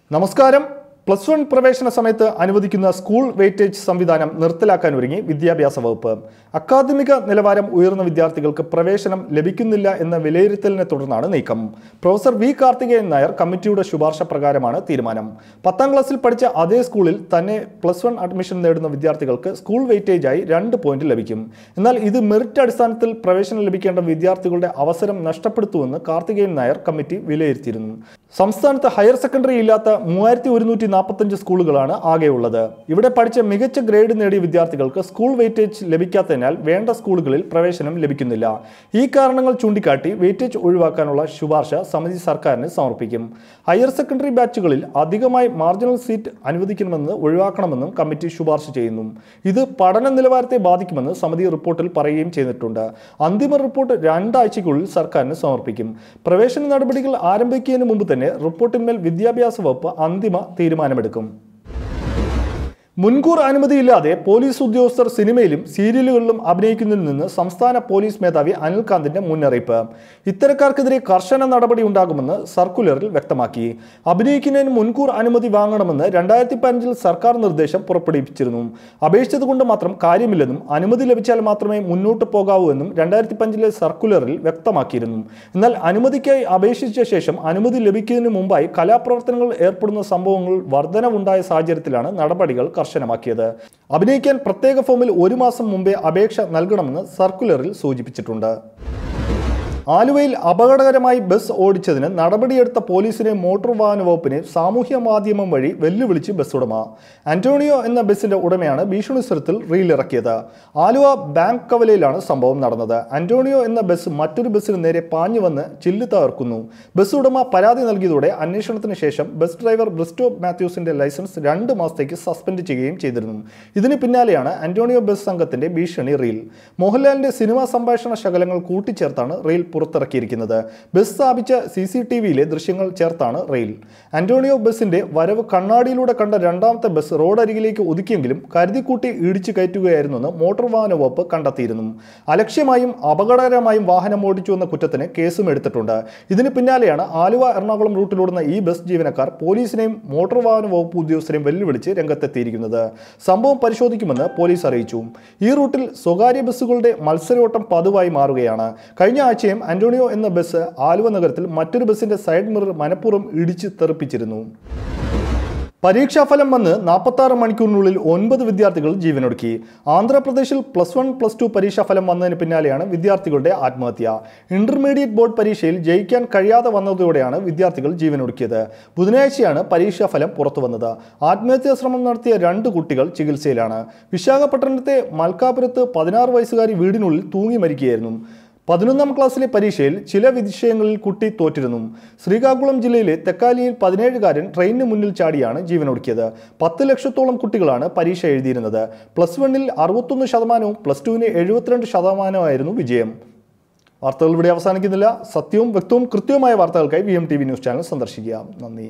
നമസ്കാരം plus one പ്രവേശന സമയത്ത് അനുവദിക്കുന്ന സ്കൂൾ വെയിറ്റേജ് സംവിധാനം നിർത്തലാക്കാൻ ഒരുങ്ങി വിദ്യാഭ്യാസ വകുപ്പ് അക്കാദമിക നിലവാരം ഉയർന്ന വിദ്യാർത്ഥികൾക്ക് പ്രവേശനം ലഭിക്കുന്നില്ല എന്ന വിലയിരുത്തലിനെ തുടർന്നാണ് നീക്കം പ്രൊഫസർ വി കാർത്തികേയൻ നായർ കമ്മിറ്റിയുടെ ശുപാർശ പ്രകാരമാണ് തീരുമാനം പത്താം ക്ലാസ്സിൽ പഠിച്ച അതേ സ്കൂളിൽ തന്നെ പ്ലസ് വൺ അഡ്മിഷൻ നേടുന്ന വിദ്യാർത്ഥികൾക്ക് സ്കൂൾ വെയിറ്റേജായി രണ്ട് പോയിന്റ് ലഭിക്കും എന്നാൽ ഇത് മെറിറ്റ് അടിസ്ഥാനത്തിൽ പ്രവേശനം ലഭിക്കേണ്ട വിദ്യാർത്ഥികളുടെ അവസരം നഷ്ടപ്പെടുത്തുമെന്ന് കാർത്തികേയൻ നായർ കമ്മിറ്റി വിലയിരുത്തിയിരുന്നു സംസ്ഥാനത്ത് ഹയർ സെക്കൻഡറി ഇല്ലാത്ത മൂവായിരത്തി ഒരുന്നൂറ്റി നാൽപ്പത്തഞ്ച് സ്കൂളുകളാണ് ആകെയുള്ളത് ഇവിടെ പഠിച്ച മികച്ച ഗ്രേഡ് നേടിയ വിദ്യാർത്ഥികൾക്ക് സ്കൂൾ വെയിറ്റേജ് ലഭിക്കാത്തതിനാൽ വേണ്ട സ്കൂളുകളിൽ പ്രവേശനം ലഭിക്കുന്നില്ല ഈ കാരണങ്ങൾ ചൂണ്ടിക്കാട്ടി വെയിറ്റേജ് ഒഴിവാക്കാനുള്ള ശുപാർശ സമിതി സർക്കാരിന് സമർപ്പിക്കും ഹയർ സെക്കൻഡറി ബാച്ചുകളിൽ അധികമായി മാർജിനൽ സീറ്റ് അനുവദിക്കണമെന്ന് ഒഴിവാക്കണമെന്നും കമ്മിറ്റി ശുപാർശ ചെയ്യുന്നു ഇത് പഠന നിലവാരത്തെ ബാധിക്കുമെന്ന് സമിതി റിപ്പോർട്ടിൽ പറയുകയും ചെയ്തിട്ടുണ്ട് അന്തിമ റിപ്പോർട്ട് രണ്ടാഴ്ചയ്ക്കുള്ളിൽ സർക്കാരിന് സമർപ്പിക്കും പ്രവേശന നടപടികൾ ആരംഭിക്കുന്നതിന് മുമ്പ് തന്നെ റിപ്പോർട്ടിന്മേൽ വിദ്യാഭ്യാസ വകുപ്പ് അന്തിമ തീരുമാനമെടുക്കും മുൻകൂർ അനുമതിയില്ലാതെ പോലീസ് ഉദ്യോഗസ്ഥർ സിനിമയിലും സീരിയലുകളിലും അഭിനയിക്കുന്നതിൽ നിന്ന് സംസ്ഥാന പോലീസ് മേധാവി അനിൽകാന്തിന്റെ മുന്നറിയിപ്പ് ഇത്തരക്കാർക്കെതിരെ കർശന നടപടി ഉണ്ടാകുമെന്ന് സർക്കുലറിൽ വ്യക്തമാക്കി അഭിനയിക്കുന്നതിന് മുൻകൂർ അനുമതി വാങ്ങണമെന്ന് രണ്ടായിരത്തി പതിനഞ്ചിൽ സർക്കാർ നിർദ്ദേശം പുറപ്പെടുവിച്ചിരുന്നു അപേക്ഷിച്ചതുകൊണ്ട് മാത്രം കാര്യമില്ലെന്നും അനുമതി ലഭിച്ചാൽ മാത്രമേ മുന്നോട്ട് പോകാവൂ എന്നും രണ്ടായിരത്തി പതിനഞ്ചിലെ സർക്കുലറിൽ വ്യക്തമാക്കിയിരുന്നു എന്നാൽ അനുമതിക്കായി അപേക്ഷിച്ച ശേഷം അനുമതി ലഭിക്കുന്നതിന് മുമ്പായി കലാപ്രവർത്തനങ്ങൾ ഏർപ്പെടുന്ന സംഭവങ്ങൾ വർധനവുണ്ടായ സാഹചര്യത്തിലാണ് നടപടികൾ കർശനമാക്കിയത് അഭിനയിക്കാൻ പ്രത്യേക ഫോമിൽ ഒരു മാസം മുമ്പേ അപേക്ഷ നൽകണമെന്ന് സർക്കുലറിൽ സൂചിപ്പിച്ചിട്ടുണ്ട് ആലുവയിൽ അപകടകരമായി ബസ് ഓടിച്ചതിന് നടപടിയെടുത്ത പോലീസിനെ മോട്ടോർ വാഹന വകുപ്പിനെ സാമൂഹ്യ മാധ്യമം വഴി വെല്ലുവിളിച്ച് ബസ് ഉടമ ആന്റോണിയോ എന്ന ബസിന്റെ ഉടമയാണ് ഭീഷണി സ്വരത്തിൽ റീലിറക്കിയത് ആലുവ ബാങ്ക് കവലയിലാണ് സംഭവം നടന്നത് ആന്റോണിയോ എന്ന ബസ് മറ്റൊരു ബസ്സിന് നേരെ പാഞ്ഞു വന്ന് ചില്ല് തകർക്കുന്നു ബസ് ഉടമ പരാതി നൽകിയതോടെ അന്വേഷണത്തിന് ശേഷം ബസ് ഡ്രൈവർ ബ്രിസ്റ്റോ മാത്യൂസിന്റെ ലൈസൻസ് രണ്ട് മാസത്തേക്ക് സസ്പെൻഡ് ചെയ്യുകയും ചെയ്തിരുന്നു ഇതിന് പിന്നാലെയാണ് ആന്റോണിയോ ബസ് സംഘത്തിന്റെ ഭീഷണി റീൽ മോഹൻലാലിന്റെ സിനിമാ സംഭാഷണ ശകലങ്ങൾ കൂട്ടിച്ചേർത്താണ് റീൽ പുറത്തിറക്കിയിരിക്കുന്നത് ബസ് സ്ഥാപിച്ച സി സി ടി വിയിലെ ദൃശ്യങ്ങൾ ചേർത്താണ് റെയിൽ ആന്റോണിയോ ബസിന്റെ വരവ് കണ്ണാടിയിലൂടെ കണ്ട രണ്ടാമത്തെ ബസ് റോഡരികിലേക്ക് ഒതുക്കിയെങ്കിലും കരുതിക്കൂട്ടി ഇടിച്ചു കയറ്റുകയായിരുന്നെന്ന് മോട്ടോർ വാഹന വകുപ്പ് കണ്ടെത്തിയിരുന്നു അലക്ഷ്യമായും അപകടകരമായും വാഹനം ഓടിച്ചു എന്ന കുറ്റത്തിന് കേസും എടുത്തിട്ടുണ്ട് ഇതിന് പിന്നാലെയാണ് ആലുവ എറണാകുളം റൂട്ടിലോടുന്ന ഈ ബസ് ജീവനക്കാർ പോലീസിനെയും മോട്ടോർ വാഹന വകുപ്പ് ഉദ്യോഗസ്ഥരെയും വെല്ലുവിളിച്ച് രംഗത്തെത്തിയിരിക്കുന്നത് സംഭവം പരിശോധിക്കുമെന്ന് പോലീസ് അറിയിച്ചു ഈ റൂട്ടിൽ സ്വകാര്യ ബസ്സുകളുടെ മത്സരോട്ടം പതിവായി മാറുകയാണ് കഴിഞ്ഞ ആഴ്ചയും ആന്റോണിയോ എന്ന ബസ് ആലുവ നഗരത്തിൽ മറ്റൊരു ബസിന്റെ സൈഡ് മിറർ മനഃപൂർവ്വം ഇടിച്ച് തെറിപ്പിച്ചിരുന്നു പരീക്ഷാഫലം വന്ന് നാൽപ്പത്തി ആറ് മണിക്കൂറിനുള്ളിൽ ഒൻപത് വിദ്യാർത്ഥികൾ ജീവനൊടുക്കി ആന്ധ്രാപ്രദേശിൽ പ്ലസ് വൺ പ്ലസ് ടു പരീക്ഷാഫലം വന്നതിന് പിന്നാലെയാണ് വിദ്യാർത്ഥികളുടെ ആത്മഹത്യ ഇന്റർമീഡിയറ്റ് ബോർഡ് പരീക്ഷയിൽ ജയിക്കാൻ കഴിയാതെ വന്നതോടെയാണ് വിദ്യാർത്ഥികൾ ജീവനൊടുക്കിയത് ബുധനാഴ്ചയാണ് പരീക്ഷാഫലം പുറത്തു വന്നത് ആത്മഹത്യാ ശ്രമം നടത്തിയ രണ്ട് കുട്ടികൾ ചികിത്സയിലാണ് വിശാഖപട്ടണത്തെ മൽക്കാപുരത്ത് പതിനാറ് വയസ്സുകാരി വീടിനുള്ളിൽ തൂങ്ങി മരിക്കുകയായിരുന്നു പതിനൊന്നാം ക്ലാസ്സിലെ പരീക്ഷയിൽ ചില വിഷയങ്ങളിൽ കുട്ടി തോറ്റിരുന്നു ശ്രീകാകുളം ജില്ലയിലെ തെക്കാലിയിൽ പതിനേഴുകാരൻ ട്രെയിനിന് മുന്നിൽ ചാടിയാണ് ജീവനൊടുക്കിയത് പത്ത് ലക്ഷത്തോളം കുട്ടികളാണ് പരീക്ഷ എഴുതിയിരുന്നത് പ്ലസ് വണ്ണിൽ അറുപത്തൊന്ന് ശതമാനവും പ്ലസ് ടുവിന് എഴുപത്തിരണ്ട് ശതമാനമായിരുന്നു വിജയം വാർത്തകൾ ഇവിടെ അവസാനിക്കുന്നില്ല സത്യവും വ്യക്തവും കൃത്യവുമായ വാർത്തകൾക്കായി V M T V news channel സന്ദർശിക്കുക നന്ദി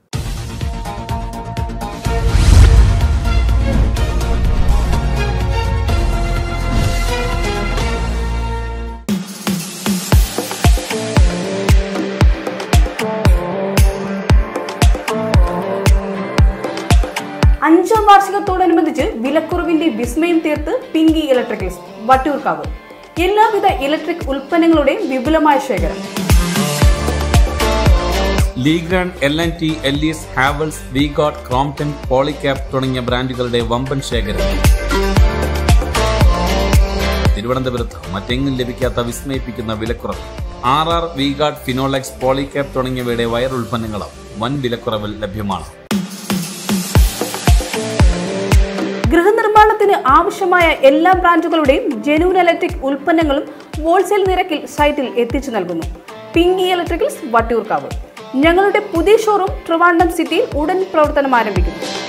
അഞ്ചാം വാർഷികത്തോടനുബന്ധിച്ച് വിലക്കുറവിന്റെ വിസ്മയം തീർത്ത് പിങ്കി ഇലക്ട്രിക്കൽസ് വട്ടിയൂർക്കാവ് എല്ലാവിധ ഇലക്ട്രിക് ഉൽപ്പന്നങ്ങളുടെയും വിപുലമായ ശേഖരം ലീഗ്രാൻ എൽ എൻ ടി എല്ലീസ് ഹാവൽസ് വിഗോട്ട് ക്രോംപ്ടൺ പോളിക്യാപ് തുടങ്ങിയ ബ്രാൻഡുകളുടെ വമ്പൻ ശേഖരം തിരുവനന്തപുരത്ത് മറ്റെങ്ങും ലഭിക്കാത്ത വിസ്മയിപ്പിക്കുന്ന വിലക്കുറവ് R R V Guard Finolex Polycab തുടങ്ങിയവയുടെ വയർ ഉൽപ്പന്നങ്ങളും വൻ വിലക്കുറവിൽ ലഭ്യമാണ് ഗൃഹനിർമ്മാണത്തിന് ആവശ്യമായ എല്ലാ ബ്രാൻഡുകളുടെയും ജെനുവൻ ഇലക്ട്രിക് ഉൽപ്പന്നങ്ങളും ഹോൾസെയിൽ നിരക്കിൽ സൈറ്റിൽ എത്തിച്ചു നൽകുന്നു പിങ്കി ഇലക്ട്രിക്കൽസ് വട്ടിയൂർക്കാവ് ഞങ്ങളുടെ പുതിയ ഷോറൂം ട്രിവാൻഡം സിറ്റിയിൽ ഉടൻ പ്രവർത്തനം ആരംഭിക്കുന്നു